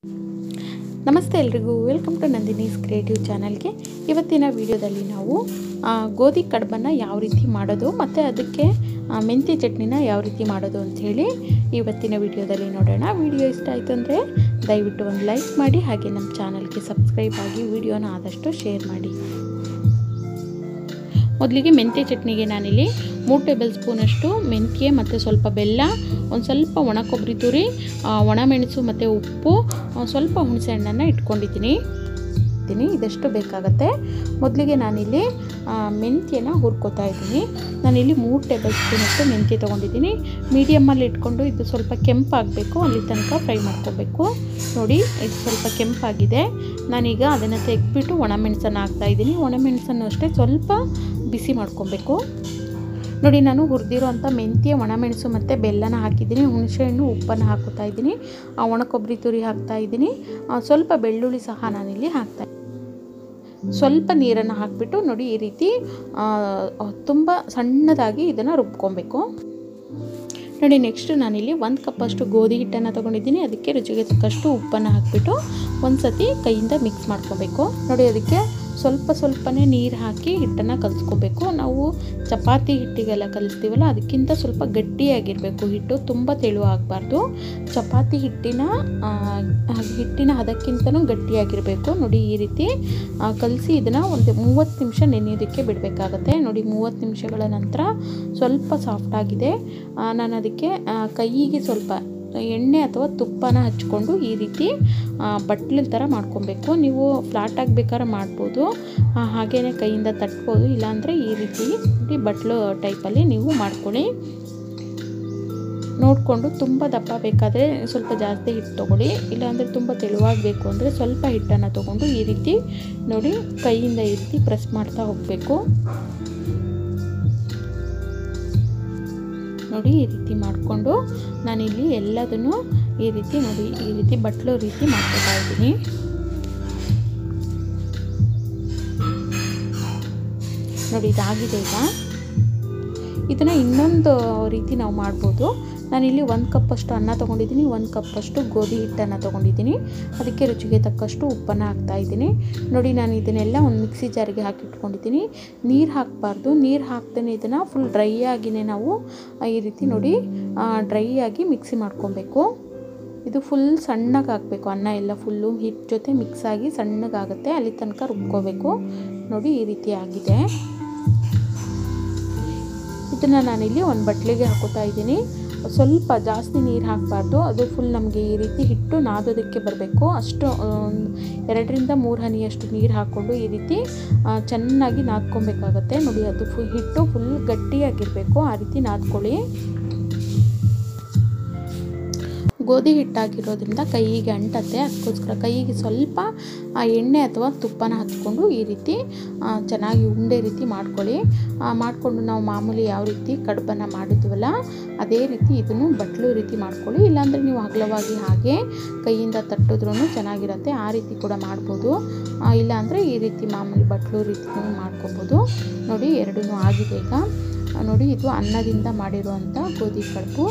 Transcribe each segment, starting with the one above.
ನಮಸ್ತೆ ಎಲ್ರಿಗೂ welcome to Nandini's creative ಚಾನಲ್ಗೆ ಇವತ್ತಿನ ವಿಡಿಯೋದಲ್ಲಿ ನಾವು ಆ, ಗೋಧಿ ಕಡುಬನ್ನು ಯಾವ ರೀತಿ ಮಾಡೋದು ಮತ್ತು ಅದಕ್ಕೆ ಆ, ಮೆಂತ್ಯ ಚಟ್ನಿನ ಯಾವ ರೀತಿ ಮಾಡೋದು ಅಂಥೇಳಿ ಇವತ್ತಿನ ವಿಡಿಯೋದಲ್ಲಿ ನೋಡೋಣ ವಿಡಿಯೋ ಇಷ್ಟ ಆಯಿತು ಅಂದರೆ ದಯವಿಟ್ಟು ಒಂದು ಲೈಕ್ ಮಾಡಿ ಹಾಗೆ ನಮ್ಮ ಚಾನಲ್ಗೆ ಸಬ್ಸ್ಕ್ರೈಬ್ ಆಗಿ ವಿಡಿಯೋನ ಆದಷ್ಟು ಶೇರ್ ಮಾಡಿ ಮೊದಲಿಗೆ ಮೆಂತ್ಯ ಚಟ್ನಿಗೆ ನಾನಿಲ್ಲಿ ಮೂರು ಟೇಬಲ್ ಸ್ಪೂನಷ್ಟು ಮೆಂತ್ಯ ಮತ್ತು ಸ್ವಲ್ಪ ಬೆಲ್ಲ ಒಂದು ಸ್ವಲ್ಪ ಒಣ ಕೊಬ್ಬರಿ ತುರಿ ಆ, ಒಣಮೆಣಸು ಮತ್ತು ಉಪ್ಪು ಆ, ಸ್ವಲ್ಪ ಹುಣಸೆ ಹಣ್ಣನ್ನು ಇಟ್ಕೊಂಡಿದ್ದೀನಿ ಇದ್ದೀನಿ ಇದಷ್ಟು ಬೇಕಾಗುತ್ತೆ ಮೊದಲಿಗೆ ನಾನಿಲ್ಲಿ ಆ, ಮೆಂತ್ಯನ ಹುರ್ಕೋತಾ ಇದ್ದೀನಿ ನಾನಿಲ್ಲಿ ಮೂರು ಟೇಬಲ್ ಸ್ಪೂನಷ್ಟು ಮೆಂತ್ಯ ತೊಗೊಂಡಿದ್ದೀನಿ ಮೀಡಿಯಮ್ಮಲ್ಲಿ ಇಟ್ಕೊಂಡು ಇದು ಸ್ವಲ್ಪ ಕೆಂಪಾಗಬೇಕು ಅಲ್ಲಿ ತನಕ ಫ್ರೈ ಮಾಡ್ಕೋಬೇಕು ನೋಡಿ ಇದು ಸ್ವಲ್ಪ ಕೆಂಪಾಗಿದೆ ನಾನೀಗ ಅದನ್ನು ತೆಗೆದ್ಬಿಟ್ಟು ಒಣಮೆಣಸನ್ನು ಹಾಕ್ತಾ ಇದ್ದೀನಿ ಒಣಮೆಣಸನ್ನು ಅಷ್ಟೇ ಸ್ವಲ್ಪ ಬಿಸಿ ಮಾಡ್ಕೊಬೇಕು ನೋಡಿ ನಾನು ಹುರಿದಿರೋ ಅಂಥ ಮೆಂತ್ಯ ಒಣಮೆಣಸು ಮತ್ತು ಬೆಲ್ಲನ ಹಾಕಿದ್ದೀನಿ ಹುಣಸೆಹಣ್ಣು ಉಪ್ಪನ್ನು ಹಾಕುತ್ತಾ ಇದ್ದೀನಿ ಆ ಒಣ ಕೊಬ್ಬರಿ ತುರಿ ಹಾಕ್ತಾ ಇದ್ದೀನಿ ಆ, ಸ್ವಲ್ಪ ಬೆಳ್ಳುಳ್ಳಿ ಸಹ ನಾನಿಲ್ಲಿ ಹಾಕ್ತಾ ಸ್ವಲ್ಪ ನೀರನ್ನು ಹಾಕಿಬಿಟ್ಟು ನೋಡಿ ಈ ರೀತಿ ತುಂಬ ಸಣ್ಣದಾಗಿ ಇದನ್ನು ರುಬ್ಕೊಬೇಕು ನೋಡಿ ನೆಕ್ಸ್ಟ್ ನಾನಿಲ್ಲಿ ಒಂದು ಕಪ್ಪಷ್ಟು ಗೋಧಿ ಹಿಟ್ಟನ್ನು ತೊಗೊಂಡಿದ್ದೀನಿ ಅದಕ್ಕೆ ರುಚಿಗೆ ತಕ್ಕಷ್ಟು ಉಪ್ಪನ್ನು ಹಾಕಿಬಿಟ್ಟು ಒಂದು ಸತಿ ಕೈಯಿಂದ ಮಿಕ್ಸ್ ಮಾಡ್ಕೋಬೇಕು ನೋಡಿ ಅದಕ್ಕೆ ಸ್ವಲ್ಪ ಸ್ವಲ್ಪನೇ ನೀರು ಹಾಕಿ ಹಿಟ್ಟನ್ನು ಕಲಿಸ್ಕೋಬೇಕು ನಾವು ಚಪಾತಿ ಹಿಟ್ಟಿಗೆಲ್ಲ ಕಲಿಸ್ತೀವಲ್ಲ ಅದಕ್ಕಿಂತ ಸ್ವಲ್ಪ ಗಟ್ಟಿಯಾಗಿರಬೇಕು ಹಿಟ್ಟು ತುಂಬ ತೆಳು ಆಗಬಾರ್ದು ಚಪಾತಿ ಹಿಟ್ಟಿನ ಆ, ಹಿಟ್ಟಿನ ಹದಕ್ಕಿಂತನೂ ಗಟ್ಟಿಯಾಗಿರಬೇಕು ನೋಡಿ ಈ ರೀತಿ ಕಲಸಿ ಇದನ್ನು ಒಂದು ಮೂವತ್ತು ನಿಮಿಷ ನೆನೆಯೋದಕ್ಕೆ ಬಿಡಬೇಕಾಗತ್ತೆ ನೋಡಿ ಮೂವತ್ತು ನಿಮಿಷಗಳ ನಂತರ ಸ್ವಲ್ಪ ಸಾಫ್ಟ್ ಆಗಿದೆ ಆ, ನಾನು ಅದಕ್ಕೆ ಆ, ಕೈಗೆ ಸ್ವಲ್ಪ ಎಣ್ಣೆ ಅಥವಾ ತುಪ್ಪನ ಹಚ್ಕೊಂಡು ಈ ರೀತಿ ಬಟ್ಲಿನ ಥರ ಮಾಡ್ಕೊಬೇಕು ನೀವು ಫ್ಲಾಟ್ ಬೇಕಾದ್ರೆ ಮಾಡ್ಬೋದು ಆ, ಹಾಗೇನೆ ಕೈಯಿಂದ ತಟ್ಬೋದು ಇಲ್ಲಾಂದರೆ ಈ ರೀತಿ ನೋಡಿ ಬಟ್ಲು ಟೈಪಲ್ಲಿ ನೀವು ಮಾಡ್ಕೊಳ್ಳಿ ನೋಡಿಕೊಂಡು ತುಂಬ ದಪ್ಪ ಬೇಕಾದರೆ ಸ್ವಲ್ಪ ಜಾಸ್ತಿ ಹಿಟ್ಟು ತೊಗೊಳ್ಳಿ ಇಲ್ಲಾಂದರೆ ತುಂಬ ತೆಳುವಾಗಬೇಕು ಅಂದರೆ ಸ್ವಲ್ಪ ಹಿಟ್ಟನ್ನು ತೊಗೊಂಡು ಈ ರೀತಿ ನೋಡಿ ಕೈಯಿಂದ ಈ ರೀತಿ ಪ್ರೆಸ್ ಮಾಡ್ತಾ ಹೋಗಬೇಕು ನೋಡಿ ಈ ರೀತಿ ಮಾಡಿಕೊಂಡು ನಾನಿಲ್ಲಿ ಎಲ್ಲದನ್ನು ಈ ರೀತಿ ನೋಡಿ ಈ ರೀತಿ ಬಟ್ಲು ರೀತಿ ಮಾಡ್ಕೊತಾ ಇದ್ದೀನಿ ನೋಡಿ ಇದಾಗಿದೆ ಈಗ ಇದನ್ನು ಇನ್ನೊಂದು ರೀತಿ ನಾವು ಮಾಡ್ಬೋದು ನಾನಿಲ್ಲಿ ಒಂದು ಕಪ್ಪಷ್ಟು ಅನ್ನ ತೊಗೊಂಡಿದ್ದೀನಿ ಒಂದು ಕಪ್ಪಷ್ಟು ಗೋಧಿ ಹಿಟ್ಟನ್ನು ತೊಗೊಂಡಿದ್ದೀನಿ ಅದಕ್ಕೆ ರುಚಿಗೆ ತಕ್ಕಷ್ಟು ಉಪ್ಪನ್ನು ಹಾಕ್ತಾ ಇದ್ದೀನಿ ನೋಡಿ ನಾನು ಇದನ್ನೆಲ್ಲ ಒಂದು ಮಿಕ್ಸಿ ಜಾರಿಗೆ ಹಾಕಿಟ್ಕೊಂಡಿದ್ದೀನಿ ನೀರು ಹಾಕಬಾರ್ದು ನೀರು ಹಾಕ್ದೇ ಇದನ್ನು ಫುಲ್ ಡ್ರೈ ಆಗಿನೇ ನಾವು ಈ ರೀತಿ ನೋಡಿ ಡ್ರೈ ಆಗಿ ಮಿಕ್ಸಿ ಮಾಡ್ಕೊಬೇಕು ಇದು ಫುಲ್ ಸಣ್ಣಗೆ ಹಾಕಬೇಕು ಅನ್ನ ಎಲ್ಲ ಫುಲ್ಲು ಹಿಟ್ಟು ಜೊತೆ ಮಿಕ್ಸ್ ಆಗಿ ಸಣ್ಣಗಾಗುತ್ತೆ ಅಲ್ಲಿ ತನಕ ರುಬ್ಕೋಬೇಕು ನೋಡಿ ಈ ರೀತಿ ಆಗಿದೆ ಇದನ್ನು ನಾನಿಲ್ಲಿ ಒಂದು ಬಟ್ಲಿಗೆ ಹಾಕೋತಾ ಇದ್ದೀನಿ ಸ್ವಲ್ಪ ಜಾಸ್ತಿ ನೀರು ಹಾಕಬಾರ್ದು ಅದು ಫುಲ್ ನಮಗೆ ಈ ರೀತಿ ಹಿಟ್ಟು ನಾದೋದಕ್ಕೆ ಬರಬೇಕು ಅಷ್ಟು ಒಂದು ಎರಡರಿಂದ ಮೂರು ಹನಿಯಷ್ಟು ನೀರು ಹಾಕ್ಕೊಂಡು ಈ ರೀತಿ ಆ, ಚೆನ್ನಾಗಿ ನಾದ್ಕೊಬೇಕಾಗತ್ತೆ ನೋಡಿ ಅದು ಫುಲ್ ಹಿಟ್ಟು ಫುಲ್ ಗಟ್ಟಿಯಾಗಿರಬೇಕು ಆ ರೀತಿ ನಾದ್ಕೊಳ್ಳಿ ಗೋಧಿ ಹಿಟ್ಟಾಗಿರೋದ್ರಿಂದ ಕೈಗೆ ಅಂಟತ್ತೆ ಅದಕ್ಕೋಸ್ಕರ ಕೈಗೆ ಸ್ವಲ್ಪ ಆ ಎಣ್ಣೆ ಅಥವಾ ತುಪ್ಪನ ಹಚ್ಕೊಂಡು ಈ ರೀತಿ ಆ, ಚೆನ್ನಾಗಿ ಉಂಡೆ ರೀತಿ ಮಾಡ್ಕೊಳ್ಳಿ ಆ, ಮಾಡಿಕೊಂಡು ನಾವು ಮಾಮೂಲಿ ಯಾವ ರೀತಿ ಕಡುಬನ್ನು ಮಾಡಿದ್ವಲ್ಲ ಅದೇ ರೀತಿ ಇದನ್ನು ಬಟ್ಲು ರೀತಿ ಮಾಡ್ಕೊಳ್ಳಿ ಇಲ್ಲಾಂದರೆ ನೀವು ಅಗಲವಾಗಿ ಹಾಗೆ ಕೈಯಿಂದ ತಟ್ಟಿದ್ರೂ ಚೆನ್ನಾಗಿರುತ್ತೆ ಆ ರೀತಿ ಕೂಡ ಮಾಡ್ಬೋದು ಆ, ಇಲ್ಲಾಂದರೆ ಈ ರೀತಿ ಮಾಮೂಲಿ ಬಟ್ಲು ರೀತಿ ಮಾಡ್ಕೊಬೋದು ನೋಡಿ ಎರಡೂ ಆಗಿದೆ ಈಗ ಆ, ನೋಡಿ ಇದು ಅನ್ನದಿಂದ ಮಾಡಿರುವಂಥ ಗೋಧಿ ಕಡುಬು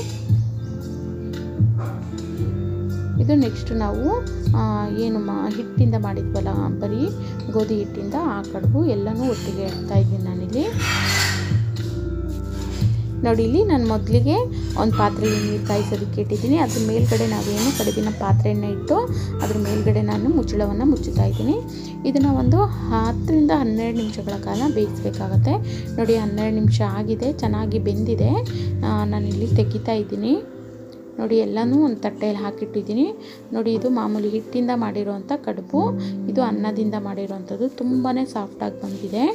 ಇದು ನೆಕ್ಸ್ಟ್ ನಾವು ಆ, ಏನು ಮಾ ಹಿಟ್ಟಿಂದ ಮಾಡಿದ್ವಲ್ಲ ಬರೀ ಗೋಧಿ ಹಿಟ್ಟಿಂದ ಆ ಕಡುಬು ಎಲ್ಲನೂ ಒಟ್ಟಿಗೆ ಇಡ್ತಾ ಇದ್ದೀನಿ ನಾನಿಲ್ಲಿ ನೋಡಿ ಇಲ್ಲಿ ನಾನು ಮೊದಲಿಗೆ ಒಂದು ಪಾತ್ರೆಯಲ್ಲಿ ನೀರು ಕಾಯಿಸೋದಕ್ಕೆ ಇಟ್ಟಿದ್ದೀನಿ ಅದ್ರ ಮೇಲ್ಗಡೆ ನಾವೇನು ಕಡುಬಿನ ಪಾತ್ರೆಯನ್ನು ಇಟ್ಟು ಅದ್ರ ಮೇಲ್ಗಡೆ ನಾನು ಮುಚ್ಚಳವನ್ನು ಮುಚ್ಚುತ್ತಾ ಇದ್ದೀನಿ ಇದನ್ನು ಒಂದು ಹತ್ತರಿಂದ ಹನ್ನೆರಡು ನಿಮಿಷಗಳ ಕಾಲ ಬೇಯಿಸಬೇಕಾಗತ್ತೆ ನೋಡಿ ಹನ್ನೆರಡು ನಿಮಿಷ ಆಗಿದೆ ಚೆನ್ನಾಗಿ ಬೆಂದಿದೆ ಆ, ನಾನಿಲ್ಲಿ ತೆಗಿತಾ ಇದ್ದೀನಿ ನೋಡಿ ಎಲ್ಲನೂ ಒಂದು ತಟ್ಟೆಯಲ್ಲಿ ಹಾಕಿಟ್ಟಿದ್ದೀನಿ ನೋಡಿ ಇದು ಮಾಮೂಲಿ ಹಿಟ್ಟಿಂದ ಮಾಡಿರೋವಂಥ ಕಡುಬು ಇದು ಅನ್ನದಿಂದ ಮಾಡಿರೋವಂಥದ್ದು ತುಂಬಾ ಸಾಫ್ಟಾಗಿ ಬಂದಿದೆ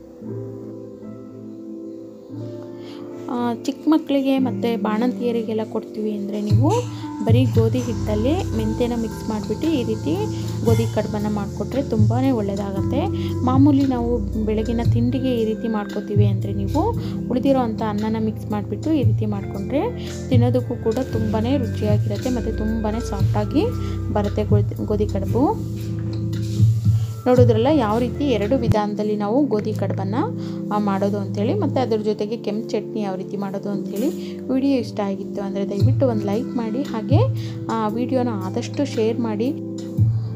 ಆ, ಚಿಕ್ಕ ಮಕ್ಕಳಿಗೆ ಮತ್ತು ಬಾಣಂತಿಯರಿಗೆಲ್ಲ ಕೊಡ್ತೀವಿ ಅಂದರೆ ನೀವು ಬರೀ ಗೋಧಿ ಹಿಟ್ಟಲ್ಲಿ ಮೆಂತ್ಯನ ಮಿಕ್ಸ್ ಮಾಡಿಬಿಟ್ಟು ಈ ರೀತಿ ಗೋಧಿ ಕಡುಬನ್ನು ಮಾಡಿಕೊಟ್ರೆ ತುಂಬಾ ಒಳ್ಳೆಯದಾಗತ್ತೆ ಮಾಮೂಲಿ ನಾವು ಬೆಳಗಿನ ತಿಂಡಿಗೆ ಈ ರೀತಿ ಮಾಡ್ಕೋತೀವಿ ಅಂದರೆ ನೀವು ಉಳಿದಿರೋ ಅಂಥ ಅನ್ನನ ಮಿಕ್ಸ್ ಮಾಡಿಬಿಟ್ಟು ಈ ರೀತಿ ಮಾಡಿಕೊಂಡ್ರೆ ತಿನ್ನೋದಕ್ಕೂ ಕೂಡ ತುಂಬಾ ರುಚಿಯಾಗಿರುತ್ತೆ ಮತ್ತು ತುಂಬಾ ಸಾಫ್ಟಾಗಿ ಬರುತ್ತೆ ಗೋಧಿ ಗೋಧಿ ಕಡುಬು ನೋಡಿದ್ರಲ್ಲ ಯಾವ ರೀತಿ ಎರಡು ವಿಧಾನದಲ್ಲಿ ನಾವು ಗೋಧಿ ಕಡುಬನ್ನು ಆ, ಮಾಡೋದು ಅಂಥೇಳಿ ಮತ್ತು ಅದ್ರ ಜೊತೆಗೆ ಕೆಂಪು ಚಟ್ನಿ ಯಾವ ರೀತಿ ಮಾಡೋದು ಅಂಥೇಳಿ ವಿಡಿಯೋ ಇಷ್ಟ ಆಗಿತ್ತು ಅಂದರೆ ದಯವಿಟ್ಟು ಒಂದು ಲೈಕ್ ಮಾಡಿ ಹಾಗೆ ಆ ವಿಡಿಯೋನ ಆದಷ್ಟು ಶೇರ್ ಮಾಡಿ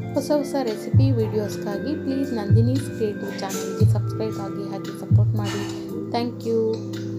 ಹೊಸ ಹೊಸ ರೆಸಿಪಿ ವೀಡಿಯೋಸ್ಗಾಗಿ ಪ್ಲೀಸ್ ನಂದಿನೀಸ್ ಕ್ರಿಯೇಟಿವ್ ಚಾನಲ್ಗೆ ಸಬ್ಸ್ಕ್ರೈಬ್ ಆಗಿ ಹಾಗೆ ಸಪೋರ್ಟ್ ಮಾಡಿ ಥ್ಯಾಂಕ್ ಯು